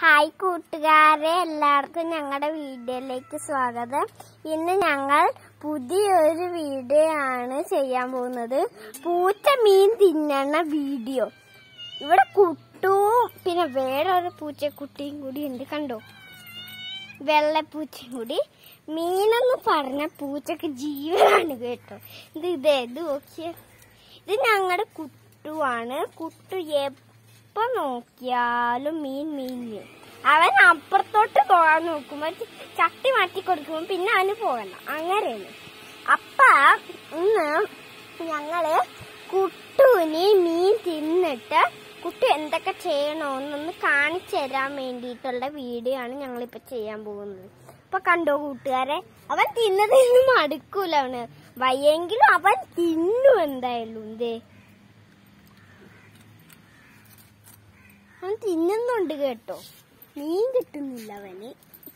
hi കൂട്ടുകാരെ എല്ലാവർക്കും ഞങ്ങളുടെ വീഡിയോയിലേക്ക് സ്വാഗതം ഇന്ന് ഞങ്ങൾ പുതിയൊരു വീഡിയോ ആണ് ചെയ്യാൻ പോകുന്നത് പൂച്ച മീൻ തിന്നണ വീഡിയോ ഇവിടെ കുട്ടു പിന്നെ വേറൊരു പൂച്ചക്കുട്ടിയും കൂടി ഉണ്ട് കണ്ടോ വെള്ളപ്പൂച്ചയും കൂടി മീനെന്ന് പറഞ്ഞ പൂച്ചക്ക് ജീവനാണ് കേട്ടോ ഇത് ഇതേ ഇത് നോക്കിയ ഇത് ഞങ്ങളുടെ കുട്ടുവാണ് കുട്ടു എപ്പോ നോക്കിയാലും മീൻ മീൻ മീൻ അവൻ അപ്പുറത്തോട്ട് പോകാൻ നോക്കുമ്പോ ചട്ടി മാറ്റി കൊടുക്കുമ്പോ പിന്നെ അവന് പോകണം അങ്ങനെയാണ് അപ്പ ഇന്ന് ഞങ്ങള് കുട്ടുവിന് മീൻ തിന്നിട്ട് കുട്ടു എന്തൊക്കെ ചെയ്യണമെന്നൊന്ന് കാണിച്ചു തരാൻ വേണ്ടിയിട്ടുള്ള വീഡിയോ ആണ് ഞങ്ങളിപ്പോ ചെയ്യാൻ പോകുന്നത് അപ്പൊ കണ്ടോ കൂട്ടുകാരെ അവൻ തിന്നതിന് മടുക്കൂല അവന് വയ്യെങ്കിലും അവൻ തിന്നു എന്തായാലും എന്തേ അവൻ തിന്നുന്നുണ്ട് കേട്ടോ മീൻ കിട്ടുന്നില്ല അവന്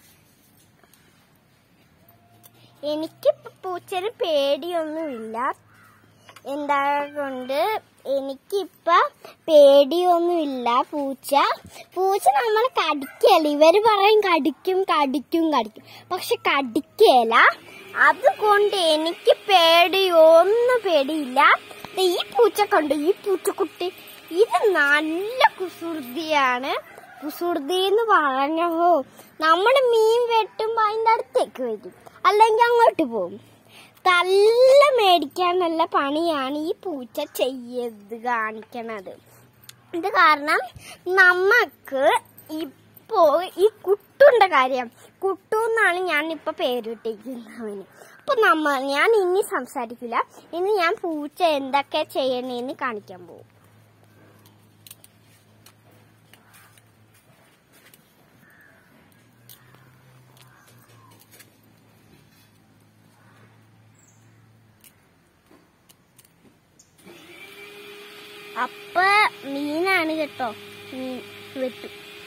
എനിക്ക് പൂച്ചന് പേടിയൊന്നുമില്ല എന്താ കൊണ്ട് എനിക്കിപ്പ പേടിയൊന്നുമില്ല പൂച്ച പൂച്ച നമ്മളെ കടിക്കല്ല ഇവര് പറയും കടിക്കും കടിക്കും കടിക്കും പക്ഷെ കടിക്കല അതുകൊണ്ട് എനിക്ക് പേടിയൊന്നും പേടിയില്ല ദേ ഈ പൂച്ച കണ്ടു ഈ പൂച്ചക്കുട്ടി ഇത് നല്ല കുസൃതിയാണ് കുസൃതി എന്ന് പറഞ്ഞോ നമ്മുടെ മീൻ വെട്ടുമ്പോ അതിന്റെ അടുത്തേക്ക് വരും അല്ലെങ്കിൽ അങ്ങോട്ട് പോകും തല്ല മേടിക്കാൻ നല്ല പണിയാണ് ഈ പൂച്ച ചെയ്യത് കാണിക്കണത് ഇത് കാരണം നമുക്ക് ഇപ്പോ ഈ കുട്ടുന്റെ കാര്യം കുട്ടു എന്നാണ് ഞാൻ ഇപ്പൊ പേരിട്ടിരിക്കുന്നത് അവന് അപ്പൊ നമ്മ ഞാൻ ഇനി സംസാരിക്കില്ല ഇനി ഞാൻ പൂച്ച എന്തൊക്കെ ചെയ്യണേന്ന് കാണിക്കാൻ പോകും അപ്പ മീനാണ് കേട്ടോ മീൻ വെട്ടു